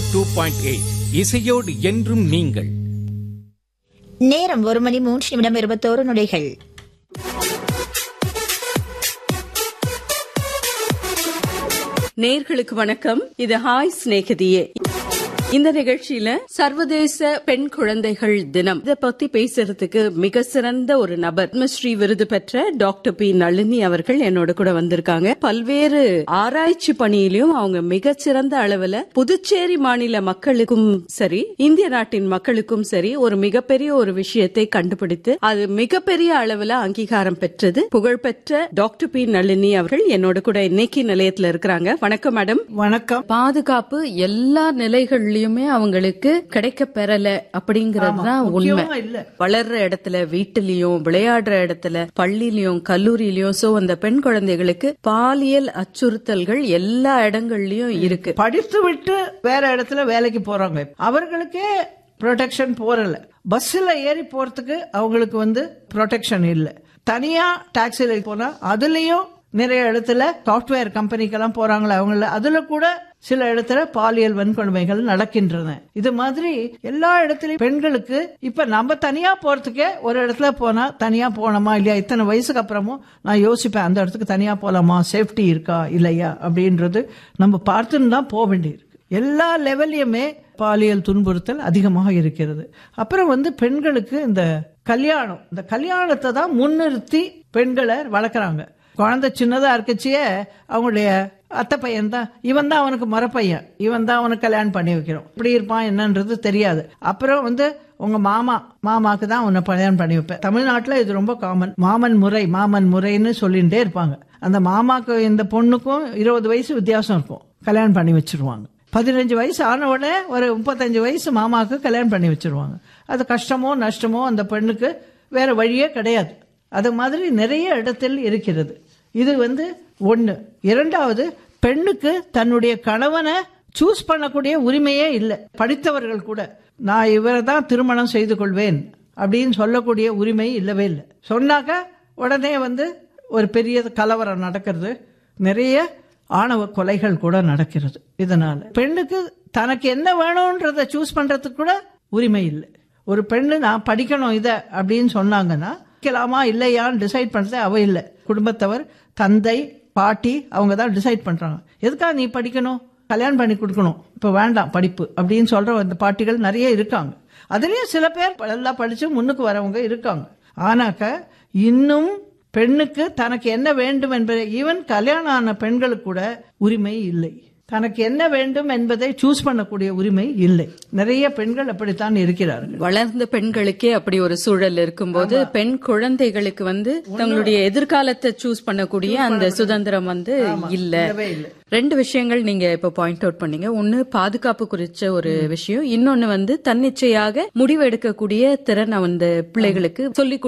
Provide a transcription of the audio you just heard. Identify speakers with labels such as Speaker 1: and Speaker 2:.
Speaker 1: Two point eight இசையோடு என்றும் நீங்கள்
Speaker 2: நேரம் ஒரு மணி மூன்று நிமிடம் இருபத்தோரு நொடிகள்
Speaker 3: நேர்களுக்கு வணக்கம் இது ஹாய் சிநேகிதியே இந்த நிகழ்ச்சியில சர்வதேச பெண் குழந்தைகள் தினம் இத பத்தி பேசுறதுக்கு மிக சிறந்த ஒரு நபர் பத்மஸ்ரீ விருது பெற்ற டாக்டர் பி நளினி அவர்கள் என்னோட கூட வந்திருக்காங்க பல்வேறு ஆராய்ச்சி பணியிலும் அவங்க மிகச்சிறந்த அளவுல புதுச்சேரி மாநில மக்களுக்கும் சரி இந்திய நாட்டின் மக்களுக்கும் சரி ஒரு மிகப்பெரிய ஒரு விஷயத்தை கண்டுபிடித்து அது மிகப்பெரிய அளவுல அங்கீகாரம் பெற்றது புகழ்பெற்ற டாக்டர் பி நளினி அவர்கள் என்னோட கூட இன்னைக்கு நிலையத்துல இருக்கிறாங்க வணக்கம் மேடம்
Speaker 4: வணக்கம்
Speaker 3: பாதுகாப்பு எல்லா நிலைகள்லயுமே அவங்களுக்கு கிடைக்க பெறல அப்படிங்கறது தான் உண்மை
Speaker 4: முக்கியமா இல்ல
Speaker 3: வளர்ற இடத்துல வீட்டிலயும் விளையாடுற இடத்துல பள்ளியிலயும் கல்லூரியிலயும் சோ அந்த பெண் குழந்தைகளுக்கு பாலியல் அச்சுறுத்தல்கள் எல்லா இடங்கள்லயும் இருக்கு
Speaker 4: படித்து விட்டு வேற இடத்துல வேலைக்கு போறாங்க அவர்களுக்கே ப்ரொடெக்ஷன் போறல பஸ்ல ஏறி போறதுக்கு அவங்களுக்கு வந்து ப்ரொடெக்ஷன் இல்ல தனியா டாக்ஸில போனா அதுலயும் நிறைய இடத்துல சாஃப்ட்வேர் கம்பெனிக்கெல்லாம் போறாங்களே அவங்கள அதுல கூட சில இடத்துல பாலியல் வன்கொடுமைகள் நடக்கின்றன இது மாதிரி எல்லா இடத்துலயும் பெண்களுக்கு இப்ப நம்ம தனியா போறதுக்கே ஒரு இடத்துல போனா தனியா போனோமா இல்லையா இத்தனை வயசுக்கு அப்புறமும் நான் யோசிப்பேன் அந்த இடத்துக்கு தனியா போலாமா சேஃப்டி இருக்கா இல்லையா அப்படின்றது நம்ம பார்த்துன்னு தான் போக வேண்டியிருக்கு எல்லா லெவல்லையுமே பாலியல் துன்புறுத்தல் அதிகமாக இருக்கிறது அப்புறம் வந்து பெண்களுக்கு இந்த கல்யாணம் இந்த கல்யாணத்தை தான் முன்னிறுத்தி பெண்களை வளர்க்குறாங்க குழந்தை சின்னதா இருக்கச்சியே அவங்களுடைய அத்தை பையன் தான் இவன் தான் அவனுக்கு மரப்பையன் இவன் தான் அவனுக்கு கல்யாணம் பண்ணி வைக்கிறோம் இப்படி இருப்பான் என்னன்றது தெரியாது அப்புறம் வந்து உங்க மாமா மாமாக்கு தான் உன்னை கல்யாணம் பண்ணி வைப்பேன் தமிழ்நாட்டில் இது ரொம்ப காமன் மாமன் முறை மாமன் முறைன்னு சொல்லிகிட்டே இருப்பாங்க அந்த மாமாக்கு இந்த பொண்ணுக்கும் இருபது வயசு வித்தியாசம் இருக்கும் கல்யாணம் பண்ணி வச்சிருவாங்க பதினஞ்சு வயசு ஆன உடனே ஒரு முப்பத்தஞ்சு வயசு மாமாவுக்கு கல்யாணம் பண்ணி வச்சிருவாங்க அது கஷ்டமோ நஷ்டமோ அந்த பெண்ணுக்கு வேற வழியே கிடையாது அது மாதிரி நிறைய இடத்தில் இருக்கிறது இது வந்து ஒன்று இரண்டாவது பெண்ணுக்கு தன்னுடைய கணவனை சூஸ் பண்ணக்கூடிய உரிமையே இல்லை படித்தவர்கள் கூட நான் இவரை தான் திருமணம் செய்து கொள்வேன் அப்படின்னு சொல்லக்கூடிய உரிமை இல்லவே இல்லை சொன்னாக்க உடனே வந்து ஒரு பெரிய கலவரம் நடக்கிறது நிறைய ஆணவ கொலைகள் கூட நடக்கிறது இதனால பெண்ணுக்கு தனக்கு என்ன வேணும்ன்றத சூஸ் பண்றதுக்கு கூட உரிமை இல்லை ஒரு பெண்ணு நான் படிக்கணும் இதை அப்படின்னு சொன்னாங்கன்னா படிக்கலாமா இல்லையான்னு டிசைட் பண்றது அவ இல்லை குடும்பத்தவர் தந்தை பாட்டி அவங்க தான் டிசைட் பண்றாங்க எதுக்காக நீ படிக்கணும் கல்யாணம் பண்ணி கொடுக்கணும் இப்போ வேண்டாம் படிப்பு அப்படின்னு சொல்ற அந்த பாட்டிகள் நிறைய இருக்காங்க அதுலயும் சில பேர் நல்லா படிச்சு முன்னுக்கு வரவங்க இருக்காங்க ஆனாக்க இன்னும் பெண்ணுக்கு தனக்கு என்ன வேண்டும் என்பதை ஈவன் கல்யாணம் ஆன பெண்களுக்கு கூட உரிமை இல்லை தனக்கு என்ன வேண்டும் என்பதை சூஸ் பண்ணக்கூடிய உரிமை இல்லை நிறைய பெண்கள் அப்படித்தான் இருக்கிறார்கள்
Speaker 3: வளர்ந்த பெண்களுக்கே அப்படி ஒரு சூழல் இருக்கும்போது பெண் குழந்தைகளுக்கு வந்து தங்களுடைய எதிர்காலத்தை சூஸ் பண்ணக்கூடிய அந்த சுதந்திரம் வந்து இல்ல
Speaker 4: இல்லவே இல்லை.
Speaker 3: ரெண்டு விஷயங்கள் நீங்க இப்ப பாயிண்ட் அவுட் பண்ணீங்க ஒன்னு பாதுகாப்பு குறிச்ச ஒரு விஷயம் இன்னொன்னு வந்து தன்னிச்சையாக முடிவு எடுக்கக்கூடிய திறன் அந்த பிள்ளைகளுக்கு சொல்லி